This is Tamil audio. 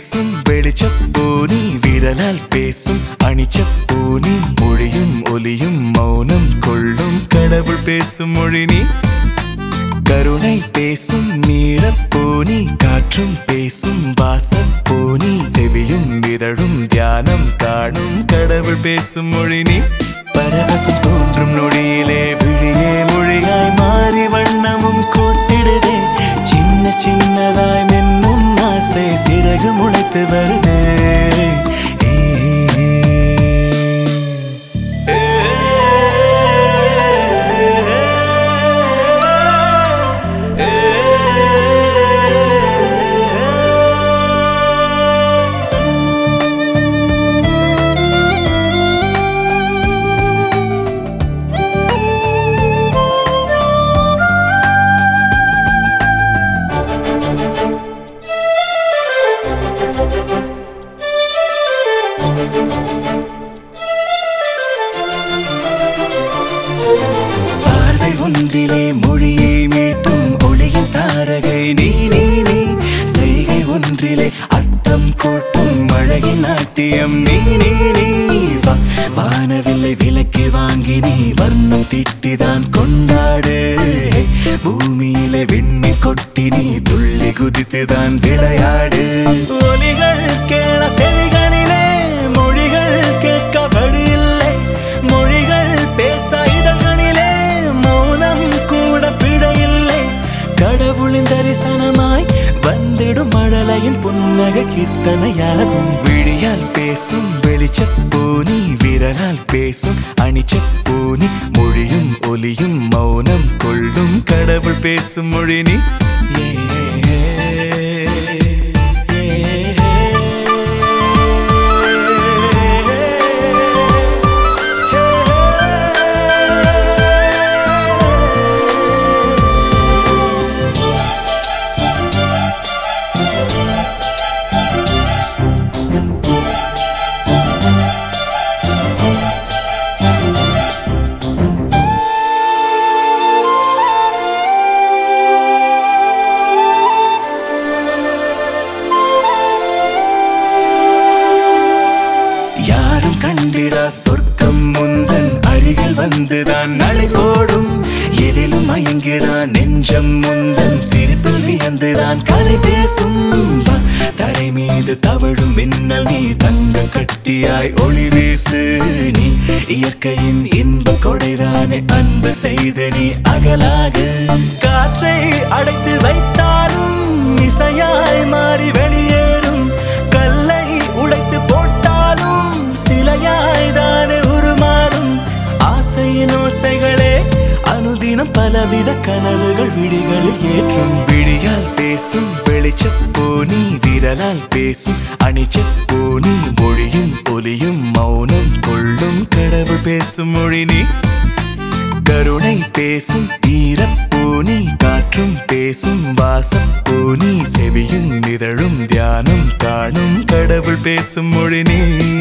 பேசும் வெளிச்சப்பூனி விரலால் பேசும் அணிச்சப்பூனி மொழியும் ஒலியும் மௌனம் கொள்ளும் கடவுள் பேசும் மொழி நீ கருணை பேசும் நீரப்பூனி காற்றும் பேசும் வாசப்பூனி செவியும் இதழும் தியானம் காணும் கடவுள் பேசும் மொழி நீ பரவசம் தோன்றும் நொடியிலே விழியே மொழியாய் மாறி வண்ணமும் கூட்டிடுதே சின்ன சின்னதாய் மென்னும் ஆசை சிறகு முளைத்து வருதே ஏ, ஏ, ஏ, ஏ. பார்வை ஒன்றிலே மொழியை மீட்டும் ஒளியின் தாரகை நீ நீ நீ செய்கை ஒன்றிலே அர்த்தம் கூட்டும் மழையின் நாட்டியம் நீ நீ நீ வா வானவில்லை விலக்கி வாங்கி நீ வர்ணம் திட்டிதான் கொண்டாடு பூமியிலே விண்ணி கொட்டி நீ துள்ளி குதித்துதான் விளையாடு ஒலிகள் கேள செவிகளிலே மொழிகள் கேட்க வழி இல்லை மொழிகள் பேச இதழ்களிலே மௌனம் கூட பிழையில்லை கடவுளின் தரிசனமாய் வந்திடும் மழலையின் புன்னக கீர்த்தனையாகும் விழியால் பேசும் வெளிச்சப்பூனி விரலால் பேசும் அணிச்சப்பூனி மொழியும் ஒலியும் மௌனம் கொள்ளும் கடவுள் பேசும் மொழி நீ ஏ, ஏ, ஏ. யாரும் கண்டிடா சொர்க்கம் முந்தன் அருகில் வந்துதான் நடை போடும் எதிலும் மயங்கிடா நெஞ்சம் முந்தன் சிரிப்பில் வியந்துதான் கதை பேசும் வா, தரை மீது தவழும் மின்னல் நீ தங்க கட்டியாய் ஒளி வீசு நீ இயற்கையின் இன்ப கொடைதானே அன்பு செய்து நீ அகலாக காற்றை அடைத்து வைத்தாலும் இசையாய் மாறி வெளியேறும் கல்லை உடைத்து போட்டாலும் சிலையாய் தானே உருமாறும் ஆசையின் ஓசைகளே அனுதினம் பலவித கனவுகள் விழிகளில் ஏற்றும் விழியால் பேசும் வெளிச்சப்பூனி விரலால் பேசும் அணிச்சப்பூனி மொழியும் ஒலியும் மௌனம் கொள்ளும் கடவுள் பேசும் மொழி நீ கருணை பேசும் ஈரப்பூனி காற்றும் பேசும் வாசப்பூனி செவியும் நிதழும் தியானம் காணும் கடவுள் பேசும் மொழி நீ